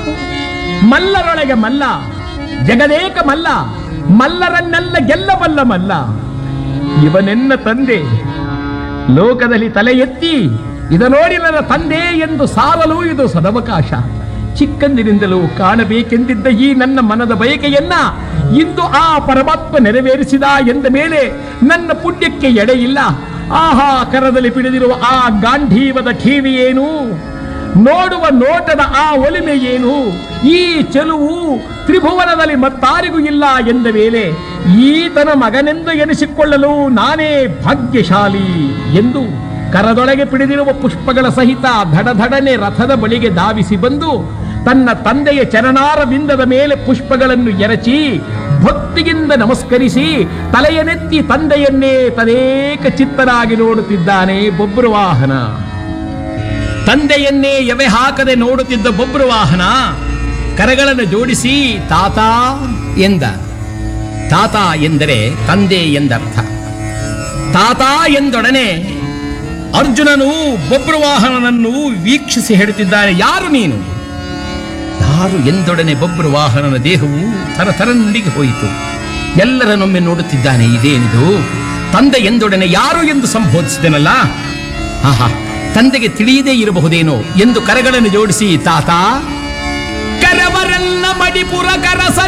ಮಲ್ಲರೊಳಗೆ ಮಲ್ಲ ಜಗದೇಕ ಮಲ್ಲ ಮಲ್ಲರನ್ನೆಲ್ಲ ಗೆಲ್ಲಬಲ್ಲ ಮಲ್ಲ ಇವನೆನ್ನ ತಂದೆ ಲೋಕದಲ್ಲಿ ತಲೆ ಎತ್ತಿ ಇದ ನೋಡಿ ನನ್ನ ತಂದೆ ಎಂದು ಸಾರಲು ಇದು ಸದವಕಾಶ ಚಿಕ್ಕಂದಿನಿಂದಲೂ ಕಾಣಬೇಕೆಂದಿದ್ದ ಈ ನನ್ನ ಮನದ ಬಯಕೆಯನ್ನ ಇಂದು ಆ ಪರಮಾತ್ಮ ನೆರವೇರಿಸಿದ ಎಂದ ಮೇಲೆ ನನ್ನ ಪುಣ್ಯಕ್ಕೆ ಎಡೆಯಿಲ್ಲ ಆಹಾ ಕರದಲ್ಲಿ ಪಿಡಿದಿರುವ ಆ ಗಾಂಧೀವದ ಠೀವಿ ಏನು ನೋಡುವ ನೋಟದ ಆ ಒಲಿಮೆ ಏನು ಈ ಚೆಲುವು ತ್ರಿಭುವನದಲ್ಲಿ ಮತ್ತಾರಿಗೂ ಇಲ್ಲ ಎಂದ ಮೇಲೆ ಈತನ ಮಗನೆಂದು ಎನಿಸಿಕೊಳ್ಳಲು ನಾನೇ ಭಾಗ್ಯಶಾಲಿ ಎಂದು ಕರದೊಳಗೆ ಪಿಡಿದಿರುವ ಪುಷ್ಪಗಳ ಸಹಿತ ಧಡಧಡನೆ ರಥದ ಬಳಿಗೆ ಧಾವಿಸಿ ಬಂದು ತನ್ನ ತಂದೆಯ ಚರಣಾರವಿಂದದ ಮೇಲೆ ಪುಷ್ಪಗಳನ್ನು ಎರಚಿ ಭಕ್ತಿಯಿಂದ ನಮಸ್ಕರಿಸಿ ತಲೆಯನೆತ್ತಿ ತಂದೆಯನ್ನೇ ತದೇಕ ಚಿತ್ತನಾಗಿ ನೋಡುತ್ತಿದ್ದಾನೆ ಬೊಬ್ಬರು ವಾಹನ ತಂದೆಯನ್ನೇ ಎವೆ ಹಾಕದೆ ನೋಡುತ್ತಿದ್ದ ಬೊಬ್ರು ವಾಹನ ಕರಗಳನ್ನು ಜೋಡಿಸಿ ತಾತ ಎಂದ ತಾತ ಎಂದರೆ ತಂದೆ ಎಂದರ್ಥ ತಾತ ಎಂದೊಡನೆ ಅರ್ಜುನನು ಬೊಬ್ರು ವಾಹನನನ್ನು ವೀಕ್ಷಿಸಿ ಹೇಳುತ್ತಿದ್ದಾನೆ ಯಾರು ನೀನು ಯಾರು ಎಂದೊಡನೆ ಬೊಬ್ರು ವಾಹನನ ದೇಹವು ತರತರಲ್ಲಿಗೆ ಹೋಯಿತು ಎಲ್ಲರನ್ನೊಮ್ಮೆ ನೋಡುತ್ತಿದ್ದಾನೆ ಇದೇನಿದು ತಂದೆ ಎಂದೊಡನೆ ಯಾರು ಎಂದು ಸಂಬೋಧಿಸಿದನಲ್ಲ ಆಹಾ ತಂದೆಗೆ ತಿಳಿಯದೇ ಇರಬಹುದೇನೋ ಎಂದು ಕರಗಳನ್ನು ಜೋಡಿಸಿ ತಾತ ಕರವರೆಲ್ಲ ಮಡಿಪುರ ಕರಸ